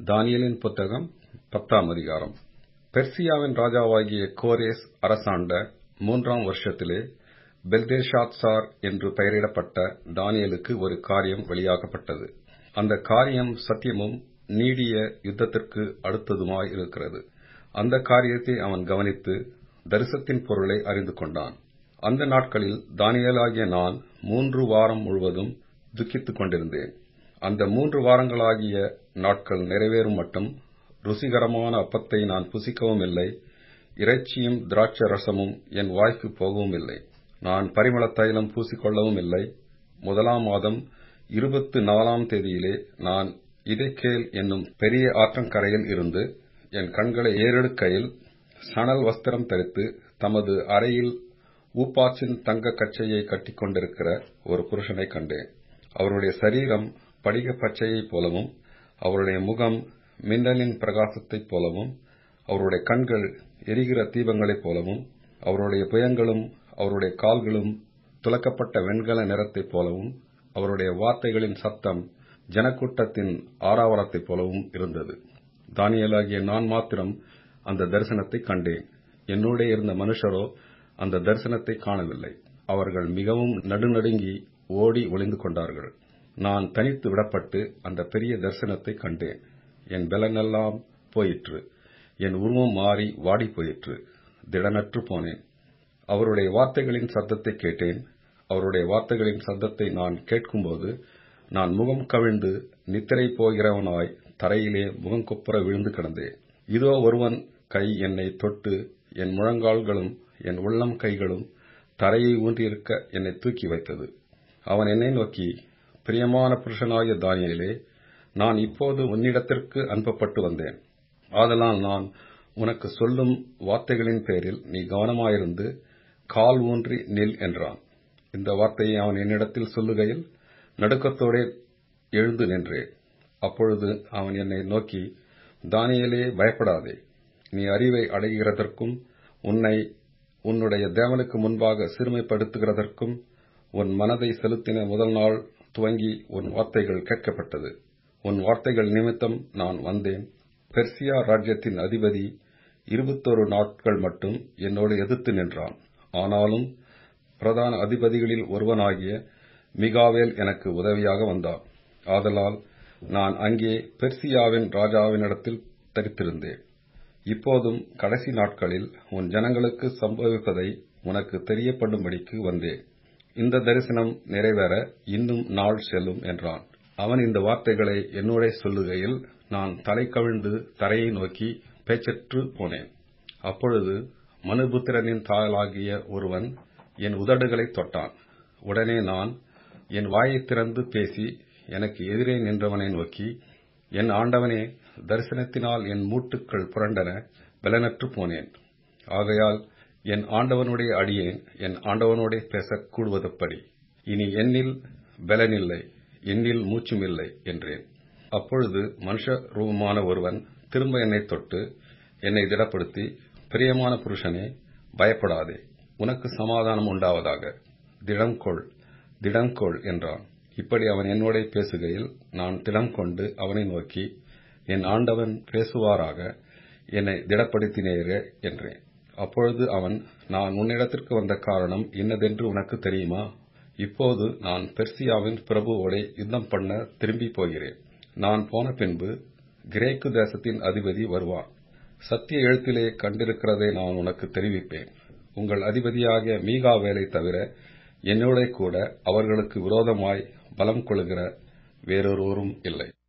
தானியேலின் புத்தகம் பத்தாம் அதிகாரம் பெர்சியாவின் ராஜாவாகிய கோரேஸ் அரசாண்ட மூன்றாம் வருஷத்திலே பெல்தேஷாத்சார் என்று பெயரிடப்பட்ட தானியேலுக்கு ஒரு காரியம் வெளியாகப்பட்டது அந்த காரியம் சத்தியமும் நீடிய யுத்தத்திற்கு அடுத்ததுமாய் இருக்கிறது அந்த காரியத்தை அவன் கவனித்து தரிசனத்தின் பொருளை அறிந்து கொண்டான் அந்த நாட்களில் தானியேலாகிய நான் மூன்று வாரம் முழுவதும் துக்கித்துக் கொண்டிருந்தேன் அந்த மூன்று வாரங்களாகிய நாட்கள் நிறைவேறும் மட்டும் ருசிகரமான அப்பத்தை நான் புசிக்கவும் இல்லை இறைச்சியும் திராட்சை ரசமும் என் வாய்க்கு போகவும் இல்லை நான் பரிமள தைலம் பூசிக்கொள்ளவும் இல்லை முதலாம் மாதம் இருபத்து நாலாம் தேதியிலே நான் இதேக்கேல் என்னும் பெரிய ஆற்றங்கரையில் இருந்து என் கண்களை ஏறெடுக்கையில் சணல் வஸ்திரம் தரித்து தமது அறையில் ஊப்பாச்சின் தங்க கச்சையை கட்டிக் கொண்டிருக்கிற ஒரு புருஷனை கண்டேன் அவருடைய சரீரம் படிக பச்சையைப் போலவும் அவருடைய முகம் மின்னலின் பிரகாசத்தைப் போலவும் அவருடைய கண்கள் எரிகிற தீபங்களைப் போலவும் அவருடைய புயங்களும் அவருடைய கால்களும் துலக்கப்பட்ட வெண்கல நிறத்தைப் போலவும் அவருடைய வார்த்தைகளின் சத்தம் ஜனக்கூட்டத்தின் ஆரவாரத்தைப் போலவும் இருந்தது தானியலாகிய நான் மாத்திரம் அந்த தரிசனத்தை கண்டேன் என்னோட இருந்த மனுஷரோ அந்த தரிசனத்தை காணவில்லை அவர்கள் மிகவும் நடுநடுங்கி ஓடி ஒளிந்து கொண்டார்கள் நான் தனித்து விடப்பட்டு அந்த பெரிய தரிசனத்தை கண்டேன் என் பலனெல்லாம் போயிற்று என் உருவம் மாறி வாடி போயிற்று திடனற்று போனேன் அவருடைய வார்த்தைகளின் சத்தத்தை கேட்டேன் அவருடைய வார்த்தைகளின் சத்தத்தை நான் கேட்கும்போது நான் முகம் கவிழ்ந்து நித்திரை போகிறவனாய் தரையிலே முகங்குப்புற விழுந்து கிடந்தேன் இதோ ஒருவன் கை என்னை தொட்டு என் முழங்கால்களும் என் உள்ளம் கைகளும் தரையை ஊன்றியிருக்க என்னை தூக்கி வைத்தது அவன் என்னை நோக்கி பிரியமான புருஷனாகிய தானியலே நான் இப்போது உன்னிடத்திற்கு அனுப்பப்பட்டு வந்தேன் ஆதலால் நான் உனக்கு சொல்லும் வார்த்தைகளின் பேரில் நீ கவனமாயிருந்து கால் ஊன்றி நில் என்றான் இந்த வார்த்தையை அவன் என்னிடத்தில் சொல்லுகையில் நடுக்கத்தோடே எழுந்து நின்றேன் அப்பொழுது அவன் என்னை நோக்கி தானியலே பயப்படாதே நீ அறிவை அடைகிறதற்கும் உன்னை உன்னுடைய தேவனுக்கு முன்பாக சிறுமைப்படுத்துகிறதற்கும் உன் மனதை செலுத்தின முதல் நாள் துவங்கி உன் வார்த்தைகள் கேட்கப்பட்டது உன் வார்த்தைகள் நிமித்தம் நான் வந்தேன் பெர்சியா ராஜ்யத்தின் அதிபதி இருபத்தொரு நாட்கள் மட்டும் என்னோடு எதிர்த்து நின்றான் ஆனாலும் பிரதான அதிபதிகளில் ஒருவனாகிய மிகாவேல் எனக்கு உதவியாக வந்தான் ஆதலால் நான் அங்கே பெர்சியாவின் ராஜாவினிடத்தில் தரித்திருந்தேன் இப்போதும் கடைசி நாட்களில் உன் ஜனங்களுக்கு சம்பவிப்பதை உனக்கு தெரியப்படும்படிக்கு வந்தேன் இந்த தரிசனம் நிறைவேற இன்னும் நாள் செல்லும் என்றான் அவன் இந்த வார்த்தைகளை என்னோட சொல்லுகையில் நான் தலை கவிழ்ந்து தரையை நோக்கி பேச்சற்று போனேன் அப்பொழுது மனுபுத்திரனின் தாளாகிய ஒருவன் என் உதடுகளை தொட்டான் உடனே நான் என் வாயை திறந்து பேசி எனக்கு எதிரே நின்றவனை நோக்கி என் ஆண்டவனே தரிசனத்தினால் என் மூட்டுக்கள் புரண்டன பலனற்று போனேன் ஆகையால் என் ஆண்டவனுடைய அடியேன் என் ஆண்டவனோட பேசக் கூடுவதப்படி இனி என்னில் பலனில்லை என்னில் மூச்சுமில்லை என்றேன் அப்பொழுது மனுஷ ரூபமான ஒருவன் திரும்ப என்னை தொட்டு என்னை திடப்படுத்தி பிரியமான புருஷனே பயப்படாதே உனக்கு சமாதானம் உண்டாவதாக திடங்கொள் திடங்கொள் என்றான் இப்படி அவன் என்னோட பேசுகையில் நான் திடம் கொண்டு அவனை நோக்கி என் ஆண்டவன் பேசுவாராக என்னை திடப்படுத்தினேரே என்றேன் அப்பொழுது அவன் நான் உன்னிடத்திற்கு வந்த காரணம் இன்னதென்று உனக்கு தெரியுமா இப்போது நான் பெர்சியாவின் பிரபுவோட யுத்தம் பண்ண திரும்பி போகிறேன் நான் போன பின்பு கிரேக்கு தேசத்தின் அதிபதி வருவான் சத்திய எழுத்திலே கண்டிருக்கிறதை நான் உனக்கு தெரிவிப்பேன் உங்கள் அதிபதியாகிய மீகா வேலை தவிர என்னோட கூட அவர்களுக்கு விரோதமாய் பலம் கொள்கிற வேறொருவரும் இல்லை